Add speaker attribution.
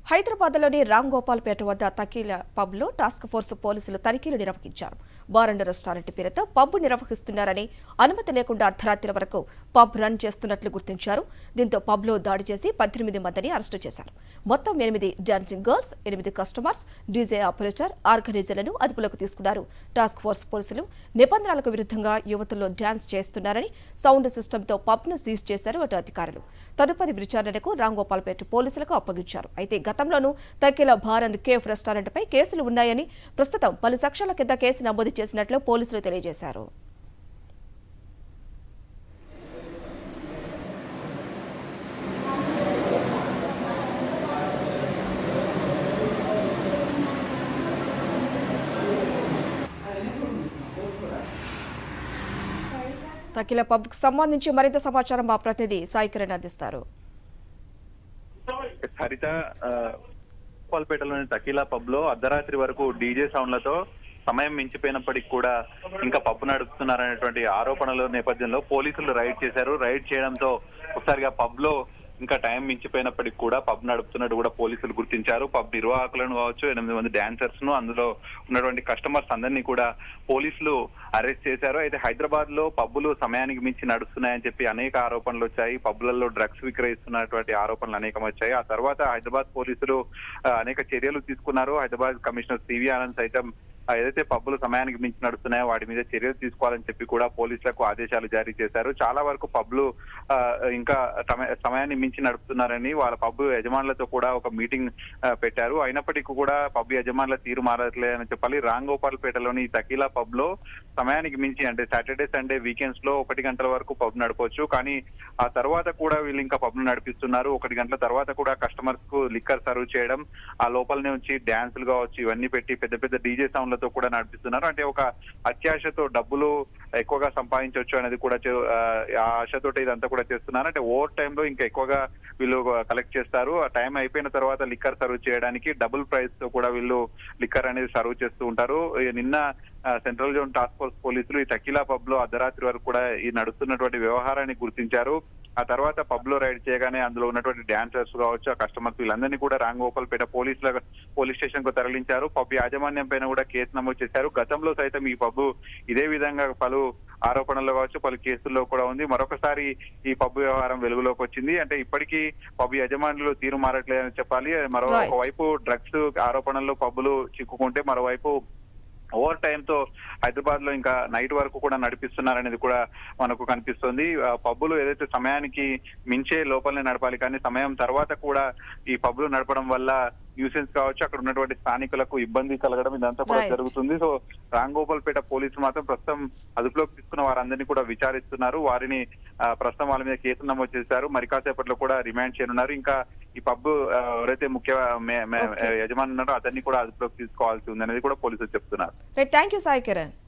Speaker 1: హైదరాబాద్లోని రామ్ గోపాల్పేట వద్ద తకీల పబ్లో task force పోలీసులు తనిఖీలు నిర్వహించారు బార్ అండ్ రెస్టారెంట్ పేరుతో పబ్ నిర్వహిస్తున్నారని అనుమతి లేకుండా అర్ధరాత్రి వరకు పబ్ రన్ చేస్తున్నట్లు గుర్తించారు దీంతో పబ్లో దాడి చేసి పద్దెనిమిది మందిని అరెస్టు చేశారు మొత్తం ఎనిమిది డాన్సింగ్ గర్ల్స్ ఎనిమిది కస్టమర్స్ డీజే ఆపరేటర్ ఆర్గనైజర్లను అదుపులోకి తీసుకున్నారు టాస్క్ ఫోర్స్ పోలీసులు నిబంధనలకు విరుద్ధంగా యువతుల్లో డాన్స్ చేస్తున్నారని సౌండ్ సిస్టంతో పబ్ను సీజ్ చేశారు అటు అధికారులు తదుపరి విచారణకు రాంగోపాల్పేట పోలీసులకు అప్పగించారు అయితే గతంలోనూ తక్కిల బార్ అండ్ కేఫ్ రెస్టారెంట్పై కేసులు ఉన్నాయని ప్రస్తుతం పలు సెక్షన్ల కింద కేసు నమోదు చేసినట్లు పోలీసులు తెలియజేశారు తకిల పబ్కు సంబంధించి మరింత సమాచారం మా ప్రతినిధి సాయి కిరణ్ అందిస్తారు
Speaker 2: హరిత ఆ, గోపాల్పేటలోని తకీలా పబ్ లో అర్ధరాత్రి వరకు డీజే సౌండ్లతో సమయం మించిపోయినప్పటికీ కూడా ఇంకా పబ్ నడుపుతున్నారనేటువంటి ఆరోపణల నేపథ్యంలో పోలీసులు రైడ్ చేశారు రైడ్ చేయడంతో ఒకసారిగా పబ్ లో ఇంకా టైం మించిపోయినప్పటికీ కూడా పబ్ నడుపుతున్నట్టు కూడా పోలీసులు గుర్తించారు పబ్ నిర్వాహకులను కావచ్చు ఎనిమిది మంది డాన్సర్స్ ను అందులో ఉన్నటువంటి కస్టమర్స్ అందరినీ కూడా పోలీసులు అరెస్ట్ చేశారు అయితే హైదరాబాద్ లో పబ్బులు సమయానికి మించి నడుస్తున్నాయని చెప్పి అనేక ఆరోపణలు వచ్చాయి పబ్బులలో డ్రగ్స్ విక్రయిస్తున్నటువంటి ఆరోపణలు అనేకం వచ్చాయి ఆ తర్వాత హైదరాబాద్ పోలీసులు ఆ, అనేక చర్యలు తీసుకున్నారు హైదరాబాద్ కమిషనర్ సివి ఆనంద్ సైతం ఆ, ఏదైతే పబ్బులు సమయానికి మించి నడుస్తున్నాయో వాటి మీద చర్యలు తీసుకోవాలని చెప్పి కూడా పోలీసులకు ఆదేశాలు జారీ చేశారు చాలా వరకు పబ్లు ఆ, ఇంకా తమ- సమయాన్ని మించి నడుపుతున్నారని వాళ్ళ పబ్ యజమానులతో కూడా ఒక మీటింగ్ ఆ, పెట్టారు అయినప్పటికీ కూడా పబ్ యజమానుల తీరు మారట్లేదని చెప్పాలి రాంగోపాల్పేటలోని ఈ తకీలా పబ్ లో సమయానికి మించి అంటే సాటర్డే సండే వీకెండ్స్ లో ఒకటి గంటల వరకు పబ్ నడపవచ్చు కానీ ఆ తర్వాత కూడా వీళ్ళు ఇంకా పబ్ నడిపిస్తున్నారు ఒకటి గంటల తర్వాత కూడా కస్టమర్స్ కు లిక్కర్ సర్వ్ చేయడం ఆ లోపలనే ఉంచి డ్యాన్సులు కావచ్చు ఇవన్నీ పెట్టి పెద్ద పెద్ద డీజే సౌండ్లతో కూడా నడిపిస్తున్నారు అంటే ఒక అత్యాశతో డబ్బులు ఎక్కువగా సంపాదించవచ్చు అనేది కూడా చే- ఆ ఆ ఆశతోటి ఇదంతా కూడా చేస్తున్నారు అంటే ఓవర్ టైమ్ లో ఇంకా ఎక్కువగా వీళ్ళు కలెక్ట్ చేస్తారు ఆ టైం అయిపోయిన తర్వాత లిక్కర్ సర్వ్ చేయడానికి డబుల్ ప్రైస్ తో కూడా వీళ్ళు లిక్కర్ అనేది సర్వ్ చేస్తూ ఉంటారు ఈ నిన్న ఆ, సెంట్రల్ జోన్ టాస్క్ ఫోర్స్ పోలీసులు ఈ తకిలా పబ్ లో అర్ధరాత్రి వరకు కూడా ఈ నడుస్తున్నటువంటి వ్యవహారాన్ని గుర్తించారు ఆ తర్వాత పబ్ లో రైడ్ చేయగానే అందులో ఉన్నటువంటి డాన్సర్స్ కావచ్చు ఆ కస్టమర్స్ వీళ్ళందరినీ కూడా రాంగోపాల్పేట పోలీసుల పోలీస్ స్టేషన్ కు తరలించారు పబ్ యాజమాన్యం పైన కూడా కేసు నమోదు చేశారు గతంలో సైతం ఈ పబ్ ఇదే విధంగా పలు ఆరోపణలు కావచ్చు పలు కేసుల్లో కూడా ఉంది మరొకసారి ఈ పబ్ వ్యవహారం వెలుగులోకి వచ్చింది అంటే ఇప్పటికీ పబ్ యజమానులు తీరు మారట్లేదని చెప్పాలి మరో
Speaker 1: Right.
Speaker 2: వైపు డ్రగ్స్ ఆరోపణల్లో పబ్బులు చిక్కుకుంటే మరోవైపు ఓవర్ టైమ్ తో హైదరాబాద్ లో ఇంకా నైట్ వరకు కూడా నడిపిస్తున్నారనేది కూడా మనకు కనిపిస్తుంది ఆ పబ్బులు ఏదైతే సమయానికి మించే లోపలనే నడపాలి కానీ సమయం తర్వాత కూడా ఈ పబ్బులు నడపడం వల్ల న్యూసెన్స్ కావచ్చు అక్కడ ఉన్నటువంటి స్థానికులకు ఇబ్బంది కలగడం ఇదంతా కూడా
Speaker 1: Right.
Speaker 2: జరుగుతుంది సో రాంగోపాల్పేట పోలీసులు మాత్రం ప్రస్తుతం అదుపులోకి తీసుకున్న వారందరినీ కూడా విచారిస్తున్నారు వారిని ఆ, ప్రస్తుతం వాళ్ళ మీద కేసు నమోదు చేశారు మరి కాసేపట్లో కూడా రిమాండ్ చేయనున్నారు ఇంకా ఈ పబ్ ఆ, ఎవరైతే ముఖ్య మే- మే-
Speaker 1: Okay.
Speaker 2: యజమాని ఉన్నారో అతన్ని కూడా అదుపులోకి తీసుకోవాల్సి ఉంది అనేది కూడా పోలీసులు చెప్తున్నారు
Speaker 1: right thank you Sai Kiran